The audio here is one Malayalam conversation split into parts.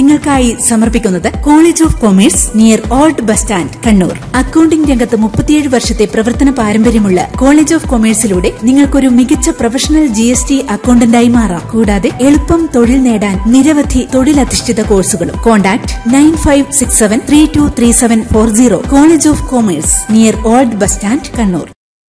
നിങ്ങൾക്കായി സമർപ്പിക്കുന്നത് college of commerce near old bus stand Kannur accounting രംഗത്ത് മുപ്പത്തിയേഴ് വർഷത്തെ പ്രവർത്തന പാരമ്പര്യമുള്ള കോളേജ് ഓഫ് കൊമേഴ്സിലൂടെ നിങ്ങൾക്കൊരു മികച്ച പ്രൊഫഷണൽ ജി എസ് ടി അക്കൌണ്ടന്റായി മാറാം കൂടാതെ എളുപ്പം തൊഴിൽ നേടാൻ നിരവധി തൊഴിലധിഷ്ഠിത കോഴ്സുകളും contact nine five six seven three two three seven four zero college of commerce near old bus stand Kannur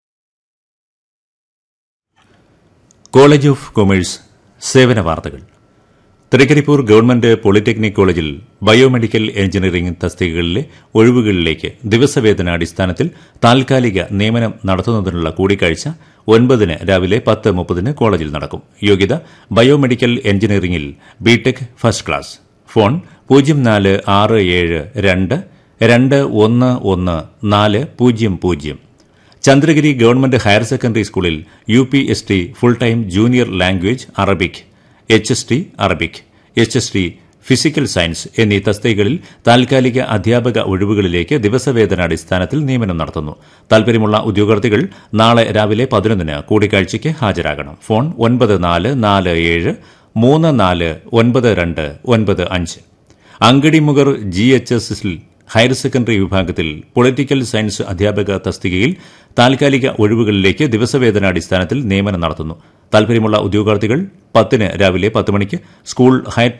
college of commerce സേവന വാർത്തകൾ തൃക്കരിപ്പൂർ ഗവൺമെന്റ് പോളിടെക്നിക് കോളേജിൽ ബയോമെഡിക്കൽ എഞ്ചിനീയറിംഗ് തസ്തികകളിലെ ഒഴിവുകളിലേക്ക് ദിവസവേതന അടിസ്ഥാനത്തിൽ താൽക്കാലിക നിയമനം നടത്തുന്നതിനുള്ള കൂടിക്കാഴ്ച ഒൻപതിന് രാവിലെ പത്ത് മുപ്പതിന് കോളേജിൽ നടക്കും യോഗ്യത ബയോമെഡിക്കൽ എഞ്ചിനീയറിംഗിൽ ബിടെക് ഫസ്റ്റ് ക്ലാസ് ഫോൺ പൂജ്യം നാല് ആറ് ഏഴ് രണ്ട് രണ്ട് ഒന്ന് ഒന്ന് നാല് പൂജ്യം പൂജ്യം ചന്ദ്രഗിരി ഗവൺമെന്റ് ഹയർ സെക്കൻഡറി സ്കൂളിൽ U P S T full time junior language Arabic H S T Arabic H S T physical science എന്നീ തസ്തികകളിൽ താൽക്കാലിക അധ്യാപക ഒഴിവുകളിലേക്ക് ദിവസവേതന അടിസ്ഥാനത്തിൽ നിയമനം നടത്തുന്നു താൽപര്യമുള്ള ഉദ്യോഗാർത്ഥികൾ നാളെ രാവിലെ പതിനൊന്നിന് കൂടിക്കാഴ്ചയ്ക്ക് ഹാജരാകണം ഫോൺ ഒൻപത് നാല് നാല് ഏഴ് മൂന്ന് നാല് ഒൻപത് രണ്ട് ഒൻപത് അഞ്ച് അങ്കടിമുഗർ ജി എച്ച് എസ് എസിൽ ഹയർ സെക്കൻഡറി വിഭാഗത്തിൽ പൊളിറ്റിക്കൽ സയൻസ് അധ്യാപക തസ്തികയിൽ താൽക്കാലിക ഒഴിവുകളിലേക്ക് ദിവസവേതന അടിസ്ഥാനത്തിൽ നിയമനം നടത്തുന്നു താൽപര്യമുള്ള ഉദ്യോഗാർത്ഥികൾ പത്തിന് രാവിലെ പത്ത് മണിക്ക് സ്കൂൾ ഹയർ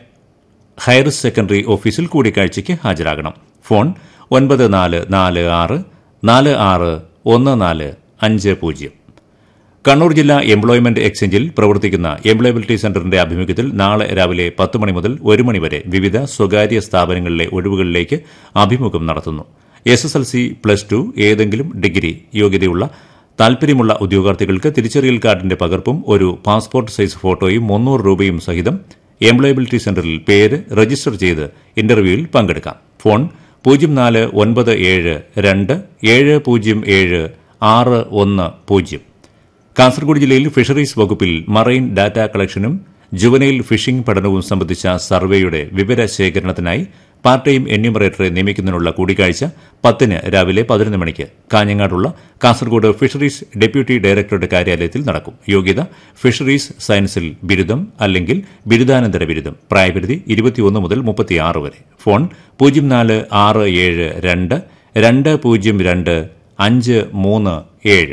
ഹയർ സെക്കൻഡറി ഓഫീസിൽ കൂടിക്കാഴ്ചയ്ക്ക് ഹാജരാകണം ഫോൺ ഒൻപത് നാല് നാല് ആറ് നാല് ആറ് ഒന്ന് നാല് അഞ്ച് പൂജ്യം കണ്ണൂർ ജില്ലാ എംപ്ലോയ്മെന്റ് എക്സ്ചേഞ്ചിൽ പ്രവർത്തിക്കുന്ന എംപ്ലോയബിലിറ്റി സെന്ററിന്റെ ആഭിമുഖ്യത്തിൽ നാളെ രാവിലെ പത്ത് മണി മുതൽ ഒരു മണി വരെ വിവിധ സ്വകാര്യ സ്ഥാപനങ്ങളിലെ ഒഴിവുകളിലേക്ക് അഭിമുഖം നടത്തുന്നു S S L C plus two ഏതെങ്കിലും ഡിഗ്രി യോഗ്യതയുള്ള താൽപര്യമുള്ള ഉദ്യോഗാർത്ഥികൾക്ക് തിരിച്ചറിയൽ കാർഡിന്റെ പകർപ്പും ഒരു പാസ്പോർട്ട് സൈസ് ഫോട്ടോയും മുന്നൂറ് രൂപയും സഹിതം എംപ്ലോയബിലിറ്റി സെന്ററിൽ പേര് രജിസ്റ്റർ ചെയ്ത് ഇന്റർവ്യൂവിൽ പങ്കെടുക്കാം ഫോൺ പൂജ്യം നാല് ഒൻപത് ഏഴ് രണ്ട് ഏഴ് പൂജ്യം ഏഴ് ആറ് ഒന്ന് പൂജ്യം കാസർഗോഡ് ജില്ലയിൽ ഫിഷറീസ് വകുപ്പിൽ മറൈൻ ഡാറ്റ കളക്ഷനും ജുവനൈൽ ഫിഷിംഗ് പഠനവും സംബന്ധിച്ച സർവേയുടെ വിവരശേഖരണത്തിനായി പാർട്ട് ടൈം എന്യൂമറേറ്ററെ നിയമിക്കുന്നതിനുള്ള കൂടിക്കാഴ്ച പത്തിന് രാവിലെ പതിനൊന്ന് മണിക്ക് കാഞ്ഞങ്ങാടുള്ള കാസർഗോഡ് ഫിഷറീസ് ഡെപ്യൂട്ടി ഡയറക്ടറുടെ കാര്യാലയത്തിൽ നടക്കും യോഗ്യത ഫിഷറീസ് സയൻസിൽ ബിരുദം അല്ലെങ്കിൽ ബിരുദാനന്തര ബിരുദം പ്രായപരിധി ഇരുപത്തിയൊന്ന് മുതൽ മുപ്പത്തിയാറ് വരെ ഫോൺ പൂജ്യം നാല് ആറ് ഏഴ് രണ്ട് രണ്ട് പൂജ്യം രണ്ട് അഞ്ച് മൂന്ന് ഏഴ്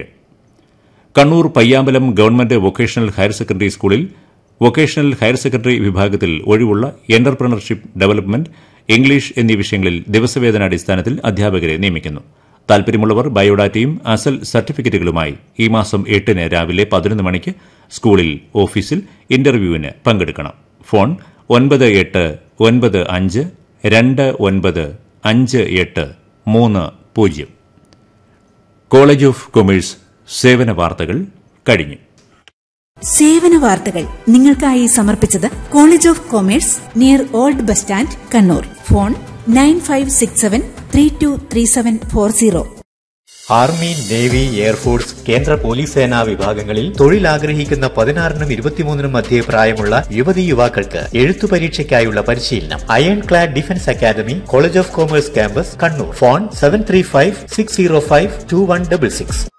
Kannur Payyambalam government vocational higher secondary സ്കൂളിൽ വൊക്കേഷണൽ ഹയർ സെക്കൻഡറി വിഭാഗത്തിൽ ഒഴിവുള്ള എന്റർപ്രണർഷിപ്പ് ഡെവലപ്മെന്റ് ഇംഗ്ലീഷ് എന്നീ വിഷയങ്ങളിൽ ദിവസവേതന അടിസ്ഥാനത്തിൽ അധ്യാപകരെ നിയമിക്കുന്നു താൽപര്യമുള്ളവർ ബയോഡാറ്റയും അസൽ സർട്ടിഫിക്കറ്റുകളുമായി ഈ മാസം എട്ടിന് രാവിലെ പതിനൊന്ന് മണിക്ക് സ്കൂളിൽ ഓഫീസിൽ ഇന്റർവ്യൂവിന് പങ്കെടുക്കണം ഫോൺ ഒൻപത് എട്ട് ഒൻപത് അഞ്ച് രണ്ട് ഒൻപത് അഞ്ച് എട്ട് മൂന്ന് പൂജ്യം കോളേജ് ഓഫ് കൊമേഴ്സ് സേവന വാർത്തകൾ കഴിഞ്ഞു സേവന വാർത്തകൾ നിങ്ങൾക്കായി സമർപ്പിച്ചത് college of commerce near old bus stand Kannur phone nine five six seven three two three seven four zero army navy air force കേന്ദ്ര പോലീസ് സേനാ വിഭാഗങ്ങളിൽ തൊഴിൽ ആഗ്രഹിക്കുന്ന പതിനാറിനും ഇരുപത്തിമൂന്നിനും മധ്യേ പ്രായമുള്ള യുവതി യുവാക്കൾക്ക് എഴുത്തു പരീക്ഷയ്ക്കായുള്ള പരിശീലനം iron clad defence academy college of commerce campus Kannur phone seven three five six zero five two one double six